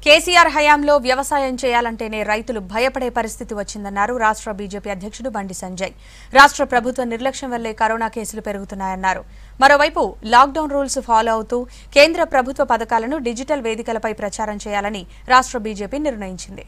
కేసీఆర్ హయాంలో వ్యవసాయం చేయాలంటేనే రైతులు భయపడే పరిస్థితి వచ్చిందన్నారు రాష్ట్ర బీజేపీ అధ్యక్షుడు బండి సంజయ్ రాష్ట్ర ప్రభుత్వ నిర్లక్ష్యం వల్లే కరోనా కేసులు పెరుగుతున్నాయన్నారు మరోవైపు లాక్డౌన్ రూల్స్ ఫాలో అవుతూ కేంద్ర ప్రభుత్వ పథకాలను డిజిటల్ వేదికలపై ప్రచారం చేయాలని రాష్ట్ర బీజేపీ నిర్ణయించింది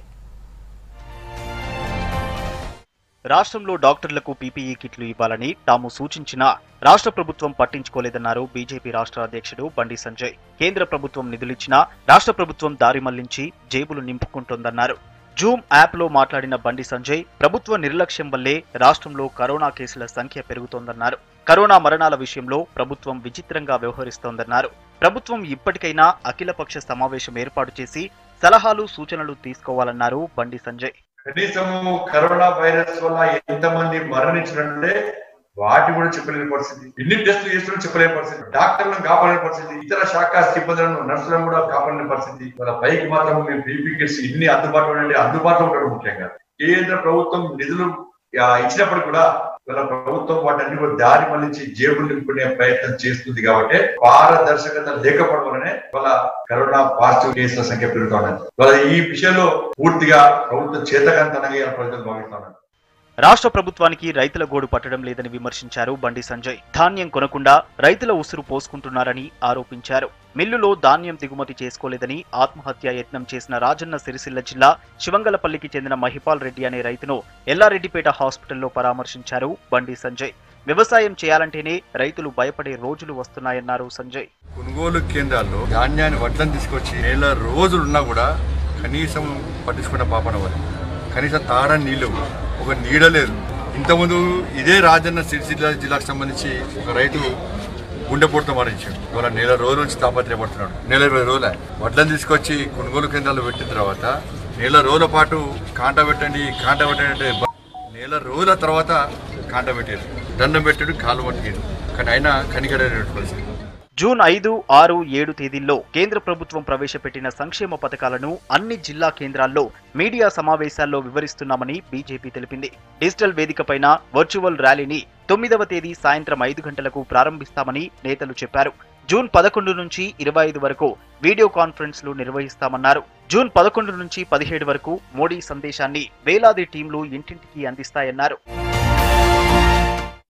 రాష్ట్రంలో డాక్టర్లకు పీపీఈ కిట్లు ఇవ్వాలని తాము సూచించినా రాష్ట్ర ప్రభుత్వం పట్టించుకోలేదన్నారు బీజేపీ రాష్ట్ర అధ్యక్షుడు బండి సంజయ్ కేంద్ర ప్రభుత్వం నిధులిచ్చినా రాష్ట్ర ప్రభుత్వం దారి మళ్లించి జేబులు నింపుకుంటోందన్నారు జూమ్ యాప్ లో మాట్లాడిన బండి సంజయ్ ప్రభుత్వ నిర్లక్ష్యం వల్లే రాష్ట్రంలో కరోనా కేసుల సంఖ్య పెరుగుతోందన్నారు కరోనా మరణాల విషయంలో ప్రభుత్వం విచిత్రంగా వ్యవహరిస్తోందన్నారు ప్రభుత్వం ఇప్పటికైనా అఖిలపక్ష సమావేశం ఏర్పాటు చేసి సలహాలు సూచనలు తీసుకోవాలన్నారు బండి సంజయ్ కనీసం కరోనా వైరస్ వల్ల ఎంతమంది మరణించినట్లే వాటి కూడా చెప్పలేని పరిస్థితి ఎన్ని టెస్టులు చేస్తున్నా చెప్పలేని పరిస్థితి డాక్టర్లను కాపాడలేని పరిస్థితి ఇతర శాఖ సిబ్బందులను నర్సులను కూడా కాపాడలేని పరిస్థితి వాళ్ళ పైకి మాత్రం మేము పీపీ కిట్స్ ఇన్ని అందుబాటులో ఉండండి అందుబాటులో ఉండడం ముఖ్యంగా కేంద్ర ప్రభుత్వం నిధులు ఆ, ఇచ్చినప్పుడు కూడా వాళ్ళ ప్రభుత్వం వాటన్ని కూడా దారి మళ్లించి జేబులు నింపుకునే ప్రయత్నం చేస్తుంది కాబట్టి పారదర్శకత లేకపోవడం వల్లనే వాళ్ళ కరోనా పాజిటివ్ కేసుల సంఖ్య పెరుగుతున్నది వాళ్ళ ఈ విషయంలో పూర్తిగా ప్రభుత్వం చేతకంతనంగా ఇలా ప్రజలు భావిస్తున్నారు రాష్ట్ర ప్రభుత్వానికి రైతుల గోడు పట్టడం లేదని విమర్శించారు బండి సంజయ్ ధాన్యం కొనకుండా రైతుల ఉసురు పోసుకుంటున్నారని ఆరోపించారు మిల్లులో ధాన్యం దిగుమతి చేసుకోలేదని ఆత్మహత్య యత్నం చేసిన రాజన్న సిరిసిల్ల జిల్లా శివంగలపల్లికి చెందిన మహిపాల్ రెడ్డి అనే రైతును ఎల్లారెడ్డిపేట హాస్పిటల్లో పరామర్శించారు బండి సంజయ్ వ్యవసాయం చేయాలంటేనే రైతులు భయపడే రోజులు వస్తున్నాయన్నారు సంజయ్ కొనుగోలు కేంద్రాల్లో ధాన్యాన్ని వడ్లను తీసుకొచ్చి నెల రోజులు ఉన్నా కూడా కనీసం పట్టించుకున్న పాపన వారు కనీసం తాగడానికి నీళ్లు ఒక నీడ లేదు ఇంతకుముందు ఇదే రాజన్న సిరిసిల్ల జిల్లాకు సంబంధించి ఒక రైతు గుండెపోటుతో మరణించాడు ఇవాళ నెల రోజుల నుంచి తాపత్రయపడుతున్నాడు నెల ఇరవై రోజులే వడ్లను తీసుకొచ్చి కొనుగోలు కేంద్రాలు పెట్టిన తర్వాత నెల రోజుల పాటు కాంట పెట్టండి కాంట పెట్టండి అంటే బ- నెల రోజుల తర్వాత కాంట పెట్టారు దండం పెట్టాడు కాలు పట్టిండు కానీ అయినా కనికడేటువంటి పరిస్థితి జూన్ ఐదు ఆరు ఏడు తేదీల్లో కేంద్ర ప్రభుత్వం ప్రవేశపెట్టిన సంక్షేమ పథకాలను అన్ని జిల్లా కేంద్రాల్లో మీడియా సమావేశాల్లో వివరిస్తున్నామని బీజేపీ తెలిపింది డిజిటల్ వేదికపైన వర్చువల్ ర్యాలీని తొమ్మిదవ తేదీ సాయంత్రం ఐదు గంటలకు ప్రారంభిస్తామని నేతలు చెప్పారు జూన్ పదకొండు నుంచి ఇరవై ఐదు వరకు వీడియో కాన్ఫరెన్స్లు నిర్వహిస్తామన్నారు జూన్ పదకొండు నుంచి పదిహేడు వరకు మోడీ సందేశాన్ని వేలాది టీంలు ఇంటింటికి అందిస్తాయన్నారు